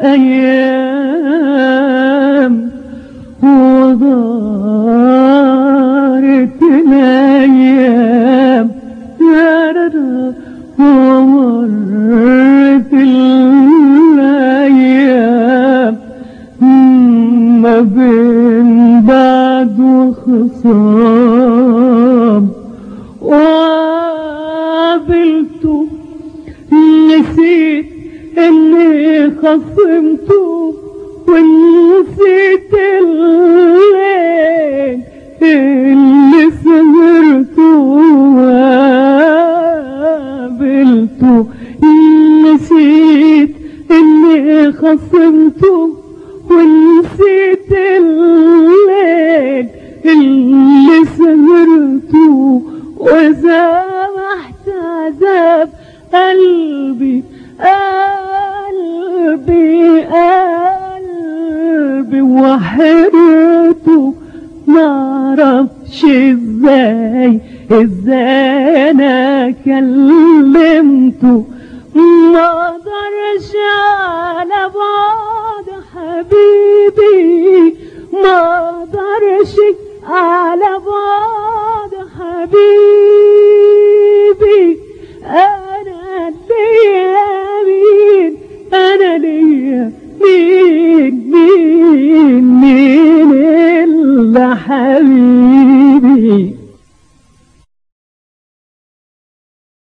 الأيام ودارت الأيام يا رضا ومرت الأيام ما بين بعد وخصام وقابلته نسيت اني خصمته ونسيت الليل اللي سهرته وقابلته نسيت اني خصمته ونسيت الليل اللي سهرته وسامحت عذاب قلبي قلبي قلبي وحرته معرفش ازاي ازاي انا كلمته ما اقدرش على بعض حبيبي ما اقدرش على بعض حبيبي انا ليا مين انا ليا مين مين مين